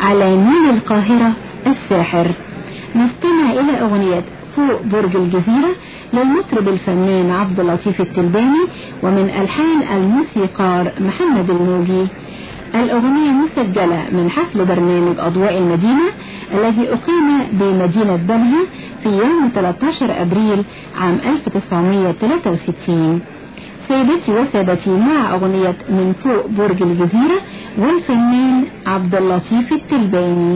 على نيل القاهرة الساحر نستمع إلى أغنية فوق برج الجزيرة للمطرب الفنان عبد اللطيف التلباني ومن ألحان الموسيقار محمد الموجي الأغنية مسجلة من حفل برنامج أضواء المدينة الذي أقيم بمدينة بنها في يوم 13 أبريل عام 1963 سيدتي وسادتي مع أغنية من فوق برج الجزيرة والفنان عبد اللطيف التلباني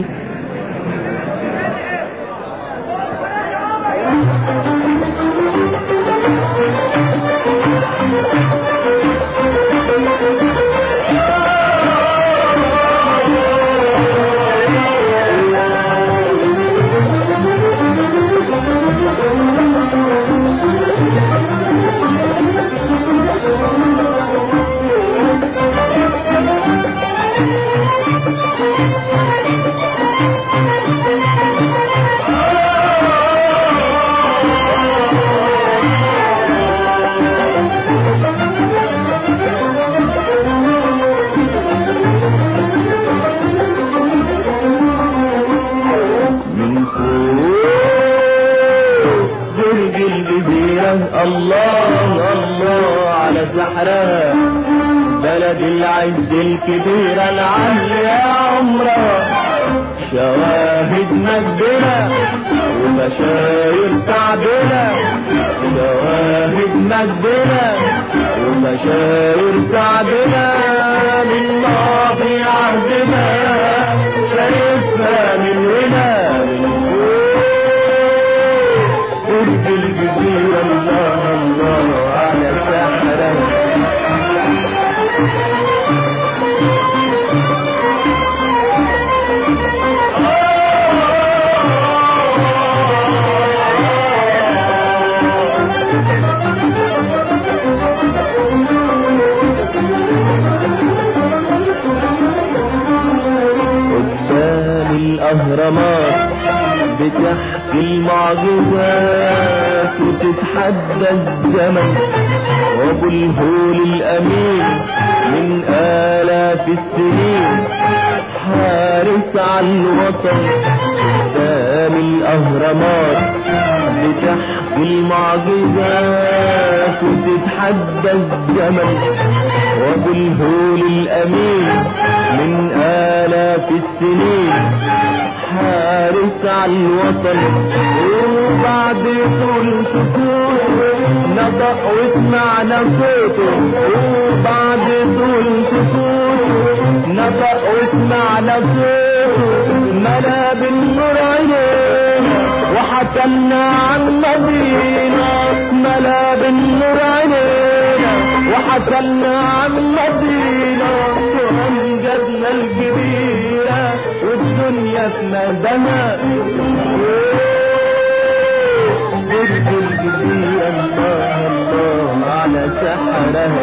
من فوق برج الجزيرة الله الله على سحرها بلد العز الكبيرة العالية عمرها شواهد مجدنا وبشاير تعبنا شواهد مجدنا وبشاير تعبنا بالماضي عهدنا شايفها من هنا من فوق برج الجزيرة الله الله على سحرها قدام الأهرامات بتحكي المعجزات وتتحدى الزمن وابو الهول الأمين من آلاف السنين حارس على الوطن قدام الأهرامات بتحكي المعجزات وتتحدى الزمن وابو الهول الأمين من آلاف السنين حارس على الوطن وبعد طول سكوت نطق وسمعنا صوته وبعد طول سكوت نطق وسمعنا صوته ملا بالنور عينينا وحكمنا عن مدينة ملا بالنور عينينا وحكمنا عن مدينة وأمجدنا الكبيرة والدنيا في مهدنا برج الجزيرة الله الله على سحرها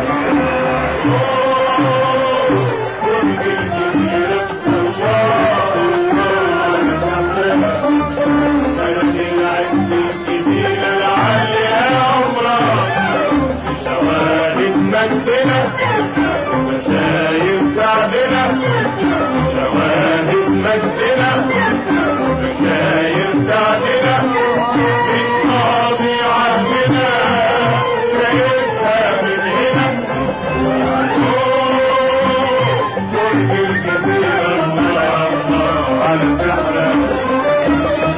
مجدنا وشايف شعبنا شواهد مجدنا وشايف شعبنا من ماضي عهدنا شايفها من هنا برج الجزيرة الله الله على سحرها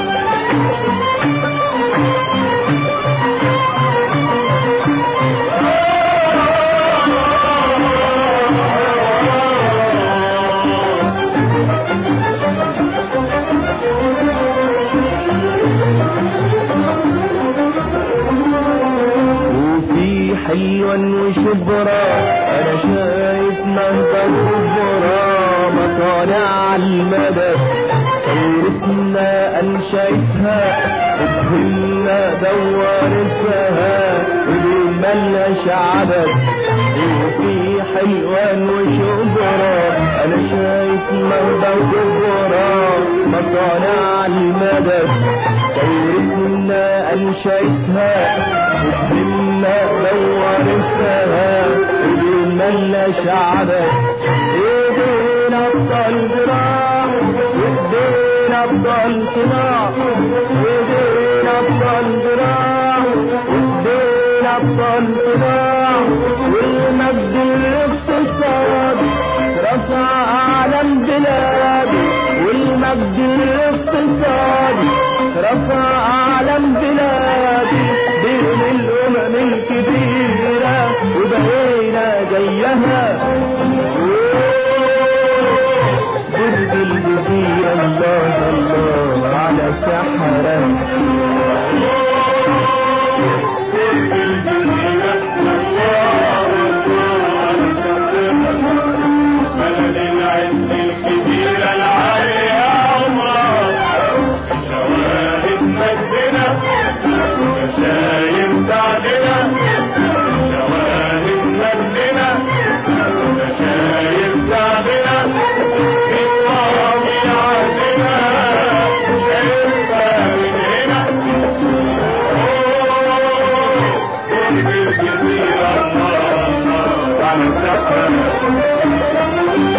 وفي حلوة وشبرا انا شايف مهبة كبرى مطالع على المدى ثورتنا انشأتها ابهمنا دورتها وليه ملهاش عدد وفي حلوان وشبرا انا شايف مهبة كبرى مطالع على المدى ثورتنا انشأتها وفهمنا دورتها وليه ملهاش عدد ايدينا ابطال جراح زيها برج الجزيرة الله الله على سحرة بلد العز الكبيرة العالية عمرها شواهد مجدنا مشايب سعدنا شواهد مجدنا مشايب سعدنا إطلاق عهدنا شايفها من هنا قرب الجزيرة الله الله على السحر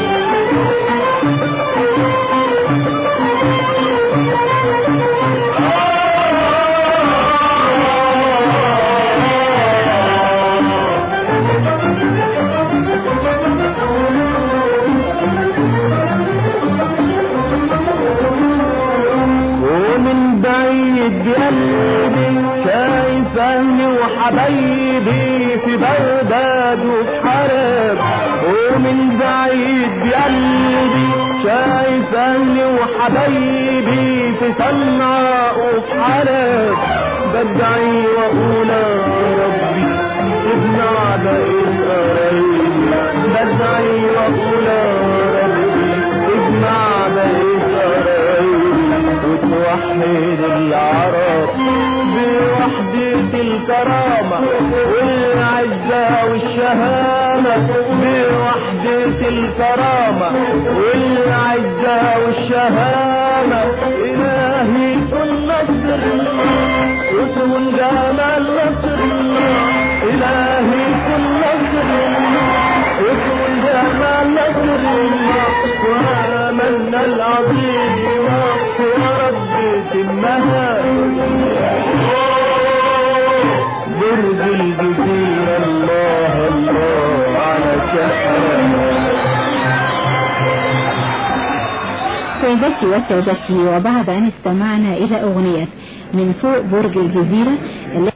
ومن بعيد قلبي شايف اهلي وحبايبي في بغداد وفي حرب ومن بعيد قلبي شايف اهلي وحبايبي في صنعاء وفي حرب بدعي واقول يا ربي ابنع بقيت قرايبي بدعي واقول يا ربي اجمع بقيت قرايبي وتوحد العرب بوحدة الكرامة والعزة والشهامة بوحدة الكرامة والعزة والشهامة إلهي كن نصر وكن جمال نصر إلهي كن نصر وكن جمال نصر وآمنا العظيم ورب تمها برج الجزيرة الله الله على شحنها سيدتي وسادتي وبعد أن استمعنا إلى أغنية من فوق برج الجزيرة